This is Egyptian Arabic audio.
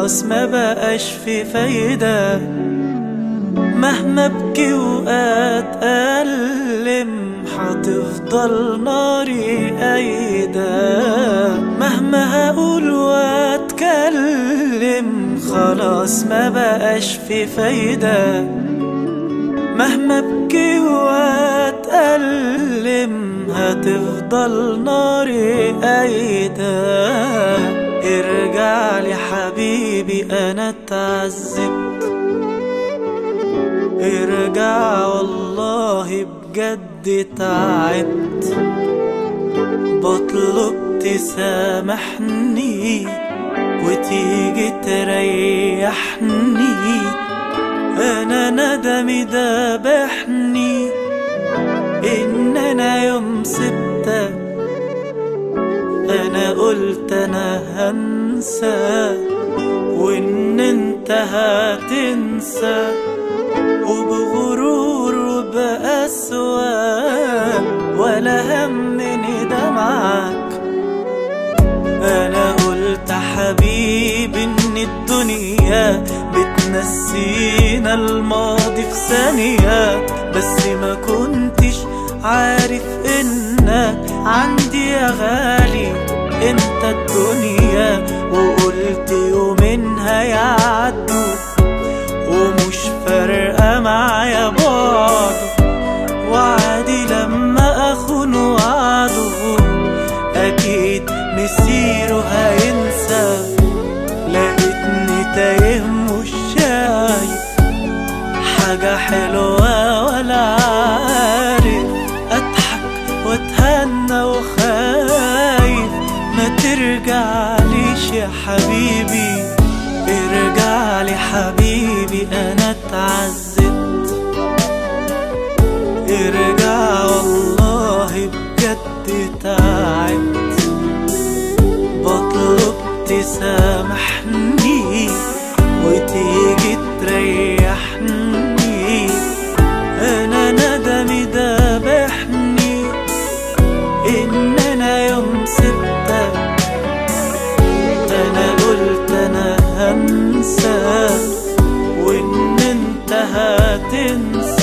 خلاص ما بقاش في فايدة مهما ابكي واتألم هتفضل ناري قايدة مهما هقول واتكلم خلاص ما بقاش في فايدة مهما ابكي واتألم هتفضل ناري قايدة ارجع لي حبيبي انا اتعذبت ارجع والله بجد تعبت بطلب تسامحني وتيجي تريحني انا ندمي دابحني ان انا يوم سبتك انا قلت انا هنسى وان انت هتنسى وبغرور وبأسوأ ولا همني دمعك انا قلت حبيبي ان الدنيا بتنسينا الماضي في ثانية بس ما كنتش عارف انك عندي يا غالي انت الدنيا وقلت يومين هيعدوا ومش فارقة معايا بعده وعادي لما اخون وعده اكيد مسيره هينسى لقيتني تايه مش شايف حاجة حلوة ولا عارف اضحك واتهنى وخايف ما ترجعليش يا حبيبي ارجع لي حبيبي انا اتعذبت ارجع والله بجد تعبت بطلب تسامحني وتيجي تريحني انا ندمي دابحني ان انا يوم سبتك انا قلت انا هنسى وان انت هتنسى